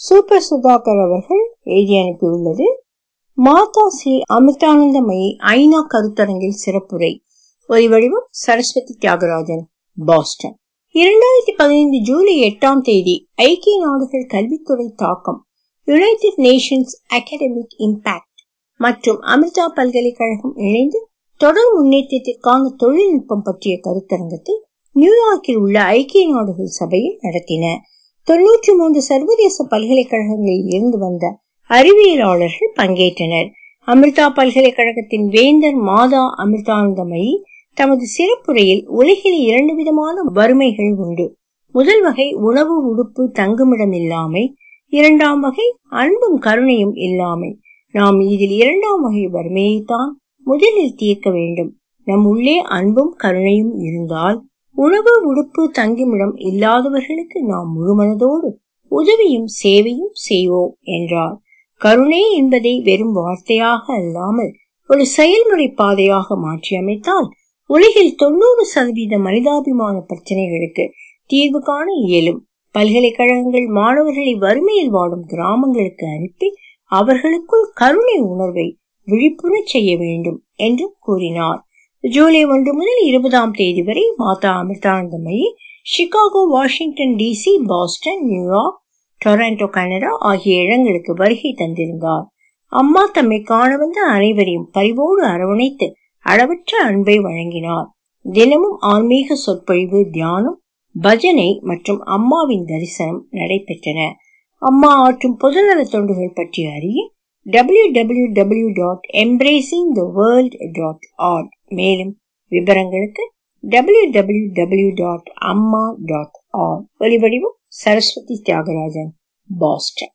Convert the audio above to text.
super Sudhakar அவர்கள் எழுதி அனுப்பியுள்ளது மாதா ஸ்ரீ அமிர்தானந்தமயி ஐநா கருத்தரங்கில் சிறப்புரை ஒரு வடிவம் சரஸ்வதி தியாகராஜன் பாஸ்டன் இரண்டாயிரத்தி பதினைந்து ஜூலை எட்டாம் தேதி ஐக்கிய நாடுகள் கல்வித்துறை தாக்கம் யுனைடெட் நேஷன்ஸ் அகாடமிக் இம்பாக்ட் மற்றும் அமிர்தா பல்கலைக்கழகம் இணைந்து தொடர் முன்னேற்றத்திற்கான தொழில்நுட்பம் பற்றிய கருத்தரங்கத்தை நியூயார்க்கில் உள்ள ஐக்கிய நாடுகள் சபையில் நடத்தின தொன்னூற்றி மூன்று சர்வதேச பல்கலைக்கழகங்களில் இருந்து வந்த அறிவியலாளர்கள் பங்கேற்றனர் அமிர்தா பல்கலைக்கழகத்தின் வேந்தர் மாதா அமிர்தானந்தமயி தமது சிறப்புரையில் உலகில் இரண்டு விதமான வறுமைகள் உண்டு முதல் வகை உணவு உடுப்பு தங்குமிடம் இல்லாமை இரண்டாம் வகை அன்பும் கருணையும் இல்லாமை நாம் இதில் இரண்டாம் வகை வறுமையைத்தான் முதலில் தீர்க்க வேண்டும் நம் உள்ளே அன்பும் கருணையும் இருந்தால் உணவு உடுப்பு தங்குமிடம் இல்லாதவர்களுக்கு நாம் முழுமனதோடு உதவியும் சேவையும் செய்வோம் என்றார் கருணை என்பதை வெறும் வார்த்தையாக அல்லாமல் ஒரு செயல்முறை பாதையாக மாற்றி அமைத்தால் உலகில் தொண்ணூறு சதவீத மனிதாபிமான பிரச்சனைகளுக்கு தீர்வு காண இயலும் பல்கலைக்கழகங்கள் மாணவர்களை வறுமையில் வாடும் கிராமங்களுக்கு அனுப்பி அவர்களுக்குள் கருணை உணர்வை விழிப்புறச் செய்ய வேண்டும் என்று கூறினார் ஜூலை ஒன்று முதல் இருபதாம் தேதி வரை Mata Amritanandamayi Chicago Washington DC Boston New York Toronto Canada ஆகிய இடங்களுக்கு வருகை தந்திருந்தார் அம்மா தம்மை காண வந்த அனைவரையும் பரிவோடு அரவணைத்து அளவற்ற அன்பை வழங்கினார் தினமும் ஆன்மீக சொற்பொழிவு தியானம் பஜனை மற்றும் அம்மாவின் தரிசனம் நடைபெற்றன அம்மா ஆற்றும் பொதுநல தொண்டுகள் பற்றி அறிய W W W dot embracing the world dot org மேலும் விவரங்களுக்கு W W W dot Amma dot org ஒலிவடிவம் சரஸ்வதி தியாகராஜன் பாஸ்டன்